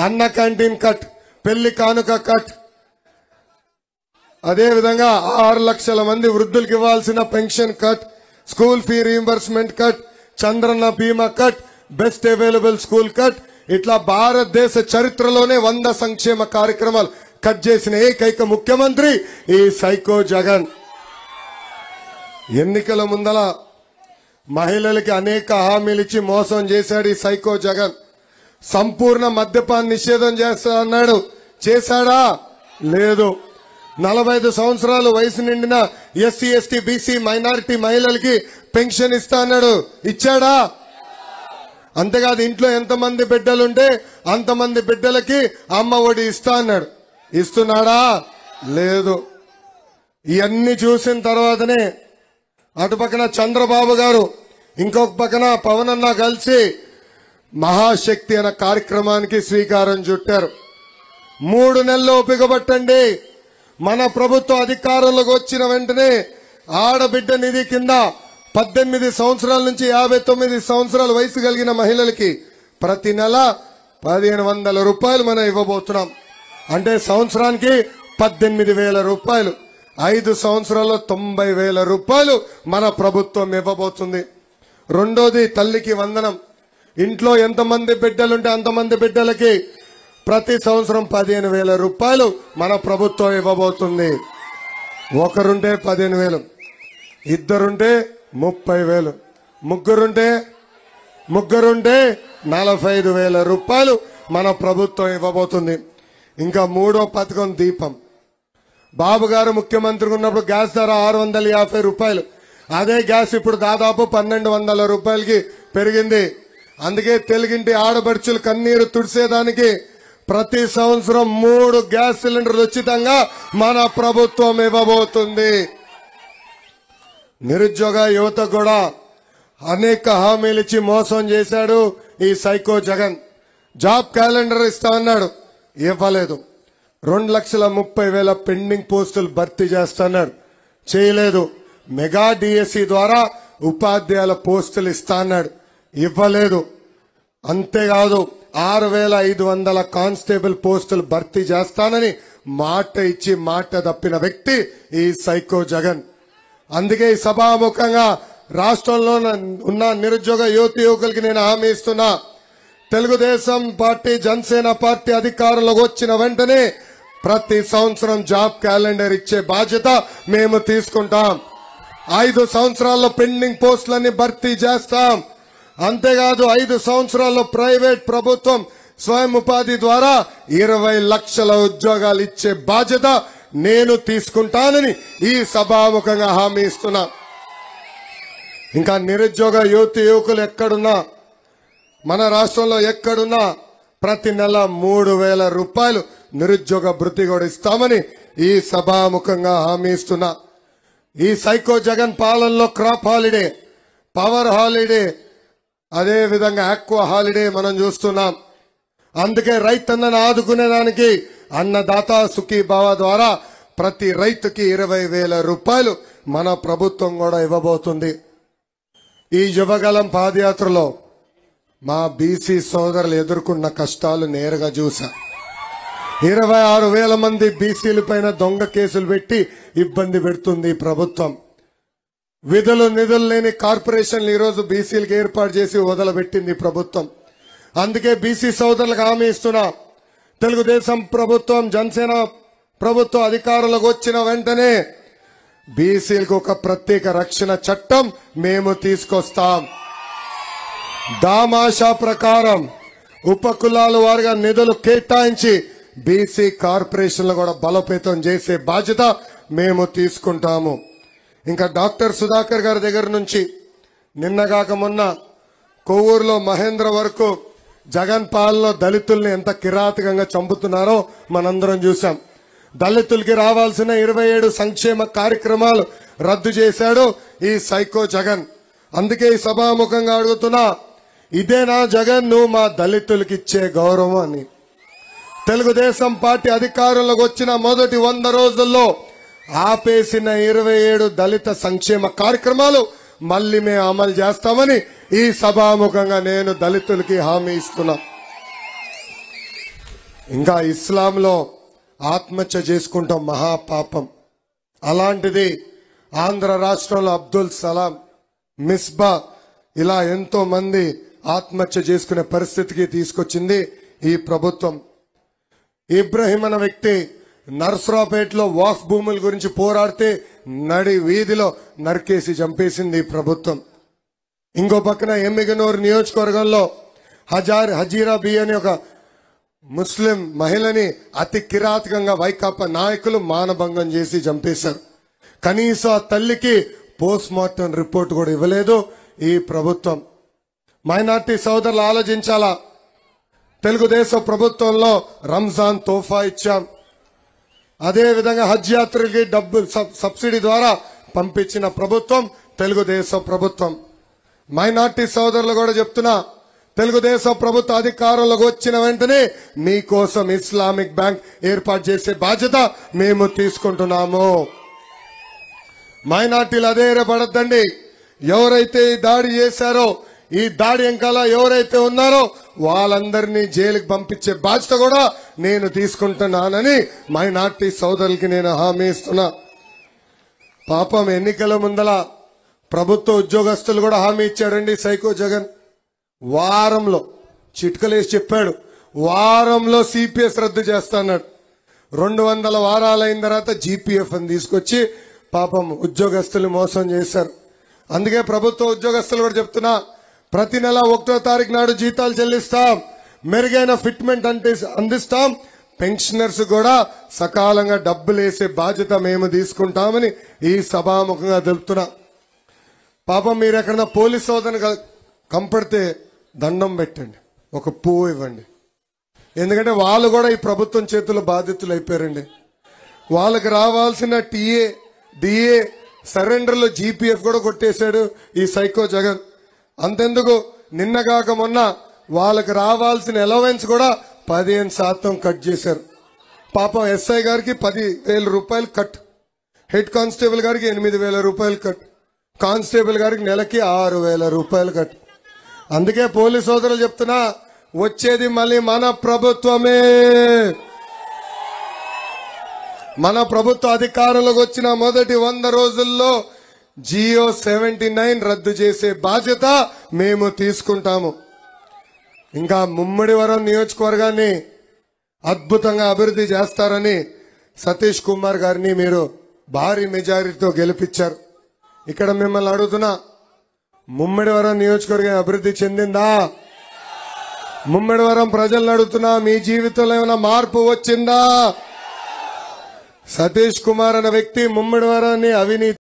అన్న canteen cut పెళ్లి కానుక కట్ అదే విధంగా ఆరు లక్షల మంది వృద్ధులకు ఇవ్వాల్సిన pension cut school fee reimbursement cut Chandranna Bima cut best available school cut ఇట్లా భారతదేశ చరిత్రలోనే వంద సంక్షేమ కార్యక్రమాలు కట్ చేసిన ఏకైక ముఖ్యమంత్రి ఈ సైకో జగన్ ఎన్నికల ముందల మహిళలకి అనేక హామీలు ఇచ్చి మోసం చేశాడు ఈ సైకో జగన్ సంపూర్ణ మద్యపాన్ నిషేధం చేస్తా అన్నాడు చేశాడా లేదు నలభై ఐదు సంవత్సరాలు వయసు నిండిన ఎస్సీ ఎస్టీ బీసీ మైనారిటీ మహిళలకి పెన్షన్ ఇస్తా అన్నాడు ఇచ్చాడా అంతేకాదు ఇంట్లో ఎంతమంది బిడ్డలుంటే అంతమంది బిడ్డలకి అమ్మ ఒడి ఇస్తా అన్నాడు ఇస్తున్నాడా లేదు ఇవన్నీ చూసిన తర్వాతనే అటు పక్కన చంద్రబాబు గారు ఇంకొక పక్కన పవన్ అన్న కలిసి మహాశక్తి అనే కార్యక్రమానికి శ్రీకారం చుట్టారు మూడు నెలలు ఓపిక పట్టండి మన ప్రభుత్వం అధికారంలోకి వచ్చిన వెంటనే ఆడబిడ్డ నిధి కింద పద్దెనిమిది సంవత్సరాల నుంచి యాభై తొమ్మిది సంవత్సరాల వయసు కలిగిన మహిళలకి ప్రతి నెల పదిహేను వందల రూపాయలు మనం ఇవ్వబోతున్నాం అంటే సంవత్సరానికి పద్దెనిమిది వేల రూపాయలు ఐదు సంవత్సరాల్లో తొంభై వేల రూపాయలు మన ప్రభుత్వం ఇవ్వబోతుంది రెండోది తల్లికి వందనం ఇంట్లో ఎంతమంది బిడ్డలుంటే అంతమంది బిడ్డలకి ప్రతి సంవత్సరం పదిహేను వేల రూపాయలు మన ప్రభుత్వం ఇవ్వబోతుంది ఒకరుంటే పదిహేను వేలు ఇద్దరుంటే ముప్పై వేలు ముగ్గురుంటే ముగ్గురుంటే నలభై ఐదు వేల రూపాయలు మన ప్రభుత్వం ఇవ్వబోతుంది ఇంకా మూడో పథకం దీపం బాబు గారు ముఖ్యమంత్రిగా ఉన్నప్పుడు గ్యాస్ ధర ఆరు వందల యాభై రూపాయలు అదే గ్యాస్ ఇప్పుడు దాదాపు పన్నెండు వందల రూపాయలకి పెరిగింది అందుకే తెలుగింటి ఆడబడుచులు కన్నీరు తుడిసేదానికి ప్రతి సంవత్సరం మూడు గ్యాస్ సిలిండర్లు ఉచితంగా మన ప్రభుత్వం ఇవ్వబోతుంది నిరుద్యోగ యువత కూడా అనేక హామీలు ఇచ్చి మోసం చేశాడు ఈ సైకో జగన్ జాబ్ క్యాలెండర్ ఇస్తా అన్నాడు ఇవ్వలేదు రెండు లక్షల ముప్పై వేల పెండింగ్ పోస్టులు భర్తీ చేస్తున్నాడు చేయలేదు మెగా డిఎస్సి ద్వారా ఉపాధ్యాయుల పోస్టులు ఇస్తా అన్నాడు ఇవ్వలేదు అంతేకాదు ఆరు వేల ఐదు వందల కానిస్టేబుల్ పోస్టులు భర్తీ చేస్తానని మాట ఇచ్చి మాట తప్పిన వ్యక్తి ఈ సైకో జగన్ అందుకే ఈ సభాముఖంగా రాష్ట్రంలో ఉన్న నిరుద్యోగ యువతి యువకులకి నేను హామీ ఇస్తున్నా తెలుగుదేశం పార్టీ జనసేన పార్టీ అధికారంలోకి వచ్చిన వెంటనే ప్రతి సంవత్సరం జాబ్ క్యాలెండర్ ఇచ్చే బాధ్యత మేము తీసుకుంటాం ఐదు సంవత్సరాల్లో పెండింగ్ పోస్టులన్నీ భర్తీ చేస్తాం అంతేకాదు ఐదు సంవత్సరాల్లో ప్రైవేట్ ప్రభుత్వం స్వయం ఉపాధి ద్వారా ఇరవై లక్షల ఉద్యోగాలు ఇచ్చే బాధ్యత నేను తీసుకుంటానని ఈ సభాముఖంగా హామీ ఇస్తున్నా ఇంకా నిరుద్యోగ యువతి యువకులు ఎక్కడున్నా మన రాష్ట్రంలో ఎక్కడున్నా ప్రతి నెల మూడు వేల రూపాయలు నిరుద్యోగ భృతి కూడా ఇస్తామని ఈ సభాముఖంగా హామీ ఇస్తున్నా ఈ సైకో జగన్ పాలనలో క్రాప్ హాలిడే పవర్ హాలిడే అదే విధంగా ఆక్వా హాలిడే మనం చూస్తున్నాం అందుకే రైతన్నను ఆదుకునేదానికి అన్నదాత సుఖీ భావ ద్వారా ప్రతి రైతుకి ఇరవై వేల రూపాయలు మన ప్రభుత్వం కూడా ఇవ్వబోతుంది ఈ యువగలం పాదయాత్రలో మా బీసీ సోదరులు ఎదుర్కొన్న కష్టాలు నేరుగా చూసా ఇరవై ఆరు వేల మంది బీసీల పైన దొంగ కేసులు పెట్టి ఇబ్బంది పెడుతుంది ఈ ప్రభుత్వం విధులు నిధులు లేని కార్పొరేషన్లు ఈరోజు బీసీలకు ఏర్పాటు చేసి వదలబెట్టింది ఈ ప్రభుత్వం అందుకే బీసీ సోదరులకు హామీ ఇస్తున్నా తెలుగుదేశం ప్రభుత్వం జనసేన ప్రభుత్వం అధికారంలోకి వచ్చిన వెంటనే బీసీలకు ఒక ప్రత్యేక రక్షణ చట్టం మేము తీసుకొస్తాం దామాషా ప్రకారం ఉప కులాల వారిగా నిధులు కేటాయించి బీసీ కార్పొరేషన్లు కూడా బలోపేతం చేసే బాధ్యత మేము తీసుకుంటాము ఇంకా డాక్టర్ సుధాకర్ గారి దగ్గర నుంచి నిన్నగాక మొన్న కొవ్వూరులో మహేంద్ర వరకు జగన్ పాలనలో దళితుల్ని ఎంత కిరాతకంగా చంపుతున్నారో మనందరం చూసాం దళితులకి రావాల్సిన ఇరవై ఏడు సంక్షేమ కార్యక్రమాలు రద్దు చేశాడు ఈ సైకో జగన్ అందుకే ఈ సభాముఖంగా అడుగుతున్నా ఇదేనా జగన్ నువ్వు మా దళితులకి ఇచ్చే గౌరవం అని తెలుగుదేశం పార్టీ అధికారంలోకి వచ్చిన మొదటి వంద రోజుల్లో ఆపేసిన ఇరవై ఏడు దళిత సంక్షేమ కార్యక్రమాలు మళ్ళీ మేము అమలు చేస్తామని ఈ సభాముఖంగా నేను దళితులకి హామీ ఇస్తున్నా ఇంకా ఇస్లాంలో ఆత్మహత్య చేసుకుంటాం మహాపాపం అలాంటిది ఆంధ్ర రాష్ట్రంలో అబ్దుల్ సలాం మిస్బా ఇలా ఎంతో మంది ఆత్మహత్య చేసుకునే పరిస్థితికి తీసుకొచ్చింది ఈ ప్రభుత్వం ఇబ్రహీం అన్న వ్యక్తి నర్సరాపేటలో వాక్ భూముల గురించి పోరాడితే నడి వీధిలో నరికేసి చంపేసింది ఈ ప్రభుత్వం ఇంకో పక్కన ఎమ్మిగనూరు నియోజకవర్గంలో హజార్ హజీరా బి అనే ఒక ముస్లిం మహిళని అతి కిరాతకంగా వైకాపా నాయకులు మానభంగం చేసి చంపేశారు కనీసం ఆ తల్లికి పోస్ట్ మార్టం రిపోర్ట్ కూడా ఇవ్వలేదు ఈ ప్రభుత్వం మైనార్టీ సోదరులు ఆలోచించాలా తెలుగుదేశం ప్రభుత్వంలో రంజాన్ తోఫా ఇచ్చాం అదే విధంగా హజ్ యాత్రకి డబ్బు సబ్- సబ్సిడీ ద్వారా పంపించిన ప్రభుత్వం తెలుగుదేశం ప్రభుత్వం మైనార్టీ సోదరులు కూడా చెప్తున్నా తెలుగుదేశం ప్రభుత్వ అధికారంలోకి వచ్చిన వెంటనే మీకోసం ఇస్లామిక్ బ్యాంక్ ఏర్పాటు చేసే బాధ్యత మేము తీసుకుంటున్నాము మైనార్టీలు అదే పడద్దండి ఎవరైతే ఈ దాడి చేశారో ఈ దాడి వెంకాల ఎవరైతే ఉన్నారో వాళ్ళందరినీ జైలుకి పంపించే బాధ్యత కూడా నేను తీసుకుంటున్నానని మైనార్టీ సోదరులకి నేను హామీ ఇస్తున్నా పాపం ఎన్నికల ముందల ప్రభుత్వ ఉద్యోగస్తులు కూడా హామీ ఇచ్చాడండి సైకో జగన్ వారంలో చిట్కలేసి చెప్పాడు వారంలో సిపిఎస్ రద్దు చేస్తాన్నాడు రెండు వందల వారాలైన తర్వాత జీపీఎఫ్ అని తీసుకొచ్చి పాపం ఉద్యోగస్తులు మోసం చేశారు అందుకే ప్రభుత్వ ఉద్యోగస్తులు కూడా చెప్తున్నా ప్రతి నెల ఒకటో తారీఖు నాడు జీతాలు చెల్లిస్తాం మెరుగైన ఫిట్మెంట్ అంటే అందిస్తాం పెన్షనర్స్ కూడా సకాలంగా డబ్బులు వేసే బాధ్యత మేము తీసుకుంటామని ఈ సభాముఖంగా తెలుపుతున్నా పాపం మీరు ఎక్కడన్నా పోలీస్ సోదరుని క- కంపడితే దండం పెట్టండి ఒక పువ్వు ఇవ్వండి ఎందుకంటే వాళ్ళు కూడా ఈ ప్రభుత్వం చేతుల్లో బాధితులు అయిపోయారండి వాళ్ళకి రావాల్సిన టీఏ డిఏ సరెండర్లో జీపీఎఫ్ కూడా కొట్టేశాడు ఈ సైకో జగన్ అంతెందుకు నిన్నగాక మొన్న వాళ్ళకి రావాల్సిన అలవెన్స్ కూడా పదిహేను శాతం కట్ చేశారు పాపం ఎస్ఐ గారికి పది వేల రూపాయలు కట్ హెడ్ కానిస్టేబుల్ గారికి ఎనిమిది వేల రూపాయలు కట్ కానిస్టేబుల్ గారికి నెలకి ఆరు వేల రూపాయలు కట్ అందుకే పోలీస్ సోదరులు చెప్తున్నా వచ్చేది మళ్ళీ మన ప్రభుత్వమే మన ప్రభుత్వ అధికారంలోకి వచ్చిన మొదటి వంద రోజుల్లో జియో సెవెంటీ నైన్ రద్దు చేసే బాధ్యత మేము తీసుకుంటాము ఇంకా ముమ్మడివరం నియోజకవర్గాన్ని అద్భుతంగా అభివృద్ధి చేస్తారని సతీష్ కుమార్ గారిని మీరు భారీ మెజారిటీతో గెలిపించారు ఇక్కడ మిమ్మల్ని అడుగుతున్నా ముమ్మడివరం నియోజకవర్గం అభివృద్ధి చెందిందా ముమ్మడివరం ప్రజలను అడుగుతున్నా మీ జీవితంలో ఏమైనా మార్పు వచ్చిందా సతీష్ కుమార్ అనే వ్యక్తి ముమ్మడివరాన్ని అవినీతి